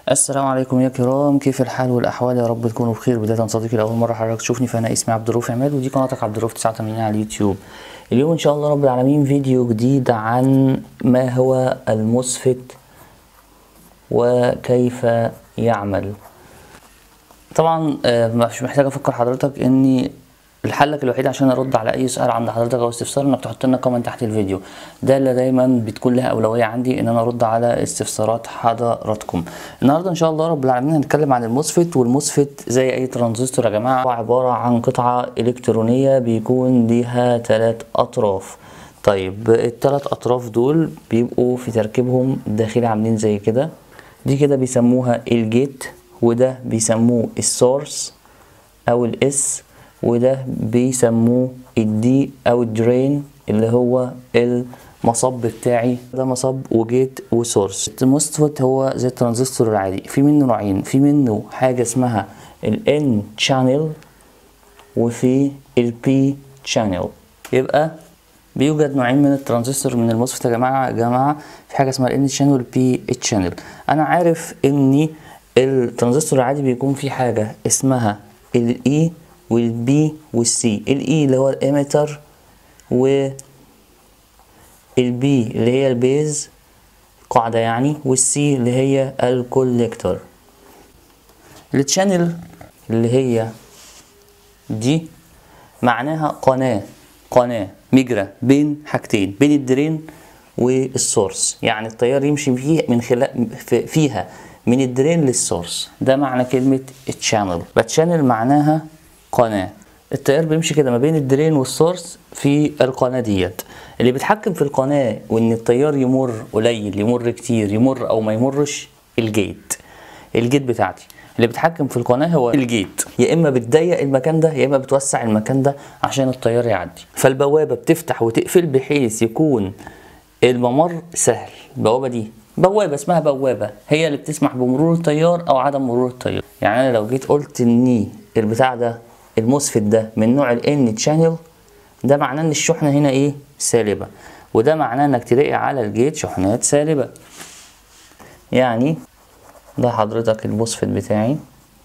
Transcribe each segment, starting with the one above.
السلام عليكم يا كرام كيف الحال والاحوال يا رب تكونوا بخير بدايه صديقي لاول مره حضرتك تشوفني فانا اسمي عبد الرؤوف عماد ودي قناتك عبد الرؤوف 89 على اليوتيوب اليوم ان شاء الله رب العالمين فيديو جديد عن ما هو المسفت وكيف يعمل طبعا آه، مش محتاج افكر حضرتك اني الحلك الوحيد عشان ارد على اي سؤال عند حضرتك او استفسار انك تحط لنا كومنت تحت الفيديو ده اللي دايما بتكون لها اولويه عندي ان انا ارد على استفسارات حضراتكم النهارده ان شاء الله رب العالمين هنتكلم عن الموسفيت والموسفيت زي اي ترانزستور يا جماعه هو عباره عن قطعه الكترونيه بيكون ليها ثلاث اطراف طيب الثلاث اطراف دول بيبقوا في تركيبهم الداخلي عاملين زي كده دي كده بيسموها الجيت وده بيسموه السورس او الاس وده بيسموه الدي او الدرين اللي هو المصب بتاعي ده مصب وجيت وسورس الموسفيت هو زي الترانزستور العادي في منه نوعين في منه حاجه اسمها الان شانل وفي البي شانل يبقى بيوجد نوعين من الترانزستور من الموسفيت يا جماعه يا جماعه في حاجه اسمها الان شانل والبي شانل انا عارف ان الترانزستور العادي بيكون فيه حاجه اسمها الاي والبي والسي الاي اللي هو الاميتر و البي اللي هي البيز قاعدة يعني والسي اللي هي الكوليكتور التشانل اللي هي دي معناها قناة قناة مجرى بين حاجتين بين الدرين والسورس يعني التيار يمشي فيه من خلال فيها من الدرين للسورس ده معنى كلمة التشانل بتشانل معناها قناة التيار بيمشي كده ما بين الدرين والسورس في القناة ديت اللي بيتحكم في القناة وان التيار يمر قليل يمر كتير يمر او ما يمرش الجيت الجيت بتاعتي اللي بيتحكم في القناة هو الجيت يا اما بتضيق المكان ده يا اما بتوسع المكان ده عشان التيار يعدي فالبوابة بتفتح وتقفل بحيث يكون الممر سهل البوابة دي بوابة اسمها بوابة هي اللي بتسمح بمرور التيار او عدم مرور التيار يعني انا لو جيت قلت ان البتاع ده الموسفيت ده من نوع الان تشانل ده معناه ان الشحنه هنا ايه سالبه وده معناه انك تلاقي على الجيت شحنات سالبه يعني ده حضرتك الموسفيت بتاعي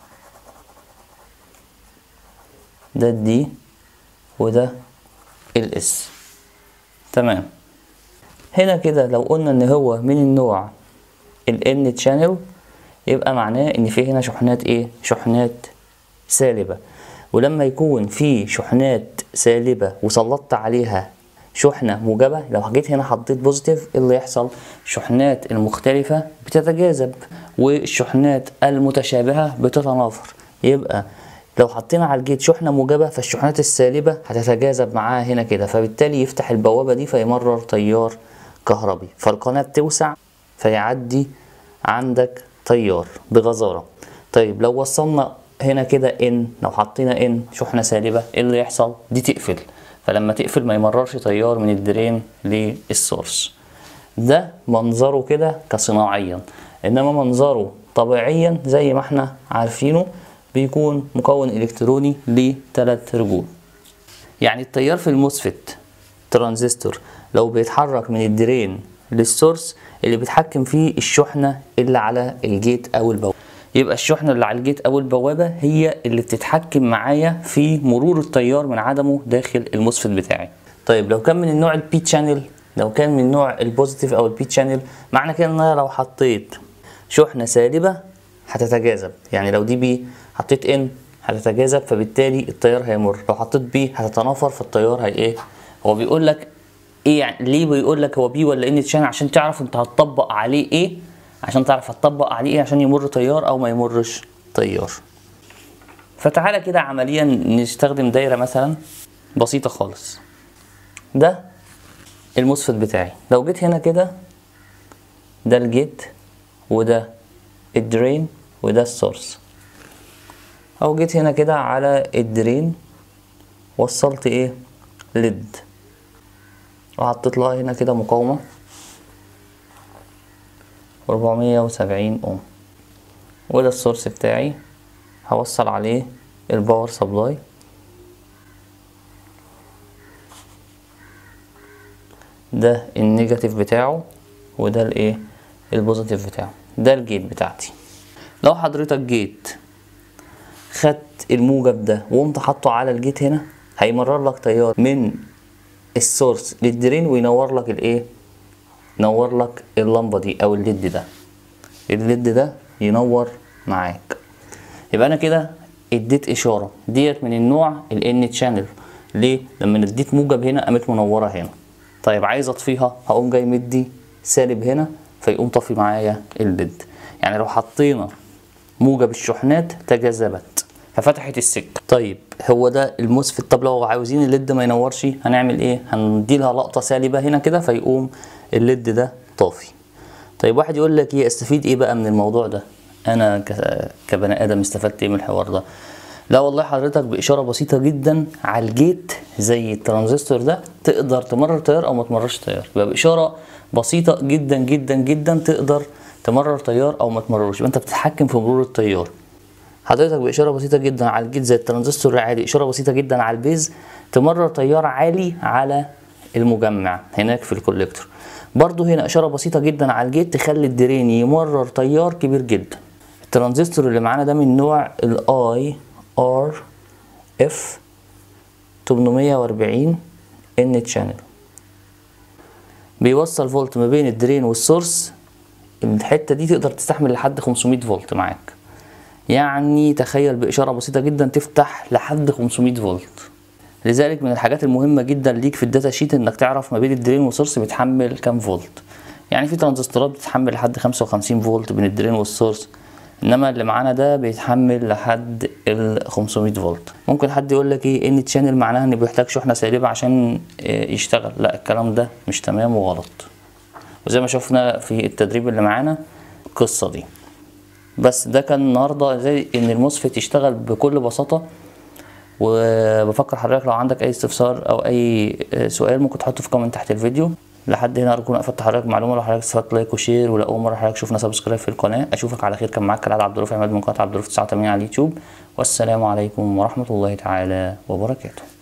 ده الدي وده الاس تمام هنا كده لو قلنا ان هو من النوع الان تشانل يبقى معناه ان في هنا شحنات ايه شحنات سالبه ولما يكون في شحنات سالبه وسلطت عليها شحنه موجبه لو جيت هنا حطيت بوزيتيف ايه اللي يحصل الشحنات المختلفه بتتجاذب والشحنات المتشابهه بتتنافر يبقى لو حطينا على الجيت شحنه موجبه فالشحنات السالبه هتتجاذب معاها هنا كده فبالتالي يفتح البوابه دي فيمرر تيار كهربي فالقناه بتوسع فيعدي عندك تيار بغزاره طيب لو وصلنا هنا كده ان لو حطينا ان شحنه سالبه ايه اللي يحصل دي تقفل فلما تقفل ما يمررش تيار من الدرين للسورس ده منظره كده كصناعيا انما منظره طبيعيا زي ما احنا عارفينه بيكون مكون الكتروني لثلاث رجول يعني التيار في الموسفيت ترانزستور لو بيتحرك من الدرين للسورس اللي بيتحكم فيه الشحنه اللي على الجيت او البوابه يبقى الشحنه اللي على الجيت او البوابه هي اللي بتتحكم معايا في مرور التيار من عدمه داخل الموسفيت بتاعي طيب لو كان من النوع البي شانل لو كان من نوع البوزيتيف او البي شانل معنى كده ان انا لو حطيت شحنه سالبه هتتجاذب يعني لو دي بي حطيت ان هتتجاذب فبالتالي التيار هيمر لو حطيت بي هتتنافر فالتيار هي ايه هو بيقول لك ايه يعني ليه بيقول لك هو بي ولا ان شانل عشان تعرف انت هتطبق عليه ايه عشان تعرف هتطبق عليه ايه عشان يمر تيار او ما يمرش تيار فتعالى كده عمليا نستخدم دايره مثلا بسيطه خالص ده الموسفيت بتاعي لو جيت هنا كده ده الجيت وده الدرين وده السورس او جيت هنا كده على الدرين وصلت ايه ليد وحطيت لها هنا كده مقاومه 470 اوم وده السورس بتاعي هوصل عليه الباور سبلاي ده النيجاتيف بتاعه وده الايه البوزيتيف بتاعه ده الجيت بتاعتي لو حضرتك جيت خدت الموجب ده وقمت حاطه على الجيت هنا هيمرر لك تيار من السورس للدرين وينور لك الايه ينور لك اللمبه دي او الليد ده الليد ده ينور معاك يبقى انا كده اديت اشاره ديت من النوع الان تشانل ليه لما اديت موجب هنا قامت منوره هنا طيب عايز اطفيها هقوم جاي مدي سالب هنا فيقوم طفي معايا الليد يعني لو حطينا موجب الشحنات تجاذبت ففتحت السكه طيب هو ده المسفت طب لو عاوزين الليد ما ينورش هنعمل ايه هندي لها لقطه سالبه هنا كده فيقوم الليد ده طافي طيب واحد يقول لك ايه استفيد ايه بقى من الموضوع ده انا ك- كبني ادم استفدت ايه من الحوار ده لا والله حضرتك باشاره بسيطه جدا على الجيت زي الترانزستور ده تقدر تمرر تيار او ما تمررش تيار يبقى باشاره بسيطه جدا جدا جدا تقدر تمرر تيار او ما تمررش يبقى انت بتتحكم في مرور التيار حضرتك بإشارة بسيطة جدا على الجيت زي الترانزستور العادي إشارة بسيطة جدا على البيز تمرر تيار عالي على المجمع هناك في الكوليكتور برضو هنا إشارة بسيطة جدا على الجيت تخلي الدرين يمرر تيار كبير جدا الترانزستور اللي معانا ده من نوع الاي ار اف 840 ان تشانل بيوصل فولت ما بين الدرين والسورس الحتة دي تقدر تستحمل لحد 500 فولت معاك يعني تخيل بإشارة بسيطة جدا تفتح لحد 500 فولت لذلك من الحاجات المهمة جدا ليك في الداتا شيت انك تعرف ما بين الدرين والسورس بيتحمل كام فولت يعني في ترانزستورات بتتحمل لحد 55 فولت بين الدرين والسورس انما اللي معانا ده بيتحمل لحد ال 500 فولت ممكن حد يقول لك ايه ان تشانل معناها ان بيحتاج شحنه سالبه عشان إيه، يشتغل لا الكلام ده مش تمام وغلط وزي ما شفنا في التدريب اللي معانا القصه دي بس ده كان النهارده زي ان الموسفيت يشتغل بكل بساطه وبفكر حضرتك لو عندك اي استفسار او اي سؤال ممكن تحطه في كومنت تحت الفيديو لحد هنا ارجو ان افدت حضرتك معلومه لو حضرتك استفدت لايك وشير ولو اول مره حضرتك شفنا سبسكرايب في القناه اشوفك على خير كان معاك كالعاده عبد الرؤوف عماد من قناه عبد الرؤوف 89 على اليوتيوب والسلام عليكم ورحمه الله تعالى وبركاته